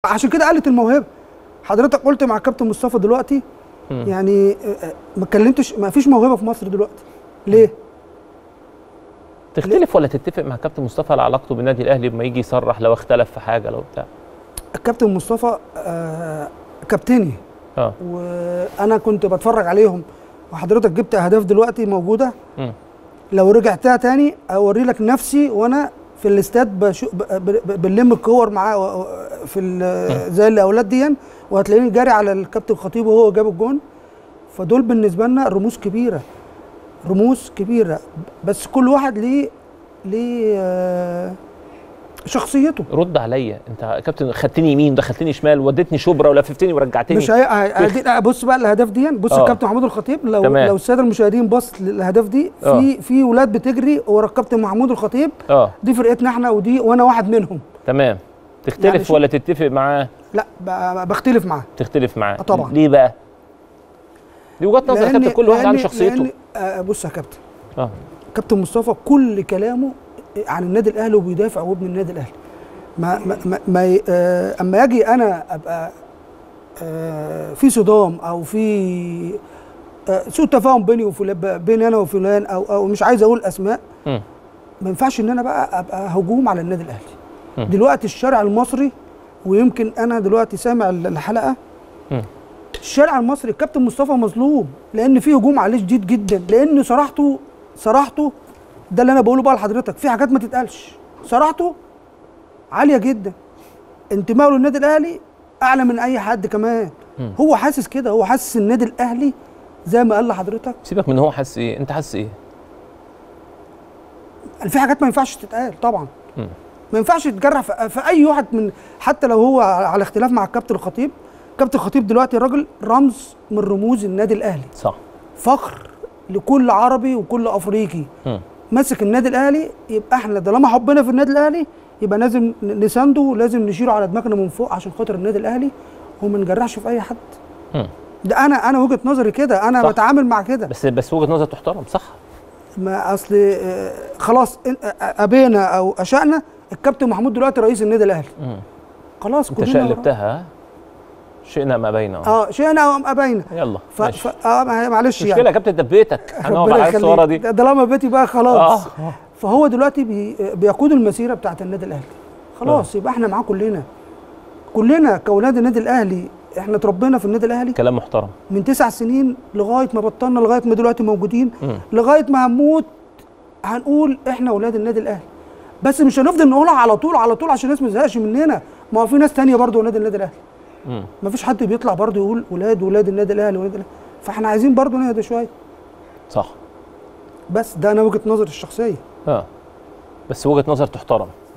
عشان كده قلت الموهبه حضرتك قلت مع كابتن مصطفى دلوقتي مم. يعني آه، آه، ما اتكلمتش ما فيش موهبه في مصر دلوقتي ليه تختلف ولا تتفق مع كابتن مصطفى على علاقته بالنادي الاهلي لما يجي يصرح لو اختلف في حاجه لو بتاع الكابتن مصطفى آه، كابتني اه وانا كنت بتفرج عليهم وحضرتك جبت اهداف دلوقتي موجوده مم. لو رجعتها تاني اوري لك نفسي وانا في الاستاد بشو ب- ب- ب- بنلم الكور معاه و- و- في ال- زي الاولاد دي وهتلاقيني جاري على الكابتن خطيب وهو جاب الجون فدول بالنسبه لنا رموز كبيره رموز كبيره بس كل واحد ليه ليه آه، شخصيته رد عليا انت يا كابتن خدتني يمين دخلتني شمال وديتني شبرا ولففتني ورجعتني مش هي... هي... هي... بص بقى الاهداف دي بص آه. الكابتن محمود الخطيب لو تمام. لو الساده المشاهدين بص للاهداف دي في في ولاد بتجري ورا الكابتن محمود الخطيب اه دي فرقتنا احنا ودي وانا واحد منهم تمام تختلف يعني شو- ولا تتفق معاه لا ب- بختلف معاه تختلف معاه آه طبعا. ليه بقى دي وجهه نظر يا لأن- كابتن كل واحد عنده لأن- شخصيته لأن- آه بص يا كابتن اه كابتن مصطفى كل كلامه عن النادي الاهلي وبيدافع وابن النادي الاهلي ما ما ما, ما ي- آه اما اجي انا ابقى آه في صدام او في آه سوء تفاهم بيني وفلان بين انا وفلان او او مش عايز اقول اسماء مم. ما ينفعش ان انا بقى ابقى هجوم على النادي الاهلي مم. دلوقتي الشارع المصري ويمكن انا دلوقتي سامع الحلقه مم. الشارع المصري الكابتن مصطفى مظلوم لان في هجوم عليه شديد جدا لان صراحته صراحته ده اللي انا بقوله بقى لحضرتك في حاجات ما تتقالش صراحته عاليه جدا انتمائه للنادي الاهلي اعلى من اي حد كمان مم. هو حاسس كده هو حاسس النادي الاهلي زي ما قال لحضرتك سيبك من هو حاسس ايه انت حاسس ايه في حاجات ما ينفعش تتقال طبعا مم. ما ينفعش تجرح في في اي واحد من حتى لو هو على اختلاف مع الكابتن الخطيب كابتن الخطيب دلوقتي راجل رمز من رموز النادي الاهلي صح فخر لكل عربي وكل افريقي مم. ماسك النادي الاهلي يبقى احنا طالما حبنا في النادي الاهلي يبقى لازم نسانده ولازم نشيله على دماغنا من فوق عشان خاطر النادي الاهلي وما نجرحش في اي حد مم. ده انا انا وجهه نظري كده انا صح. بتعامل مع كده بس بس وجهه نظر تحترم صح ما اصل آه، خلاص إن- آه، ابينا او اشأنا الكابتن محمود دلوقتي رئيس النادي الاهلي مم. خلاص انت كلنا شقلبتها ها؟ شئنا ما بين اه اه شئنا او ابينا يلا ف... ماشي. ف... اه ما- معلش مش يعني مشكله يا كابتن ده في بيتك هنقعد ربنا على يخليك. الصوره دي ده طالما بيتي بقى خلاص اه آه. فهو دلوقتي بي... بيقود المسيره بتاعت النادي الاهلي خلاص يبقى احنا معاه كلنا كلنا كاولاد النادي الاهلي احنا اتربينا في النادي الاهلي كلام محترم من تسع سنين لغايه ما بطلنا لغايه ما دلوقتي موجودين مم. لغايه ما هنموت هنقول احنا اولاد النادي الاهلي بس مش هنفضل نقولها على طول على طول عشان الناس ما تزهقش مننا ما هو في ناس تانية برضه ولاد النادي الاهلي مم. ما فيش حد بيطلع برضه يقول ولاد ولاد النادي الاهلي ولاد الاهلي فاحنا عايزين برضه نهدى شويه صح بس ده انا وجهه نظري الشخصيه اه بس وجهه نظر تحترم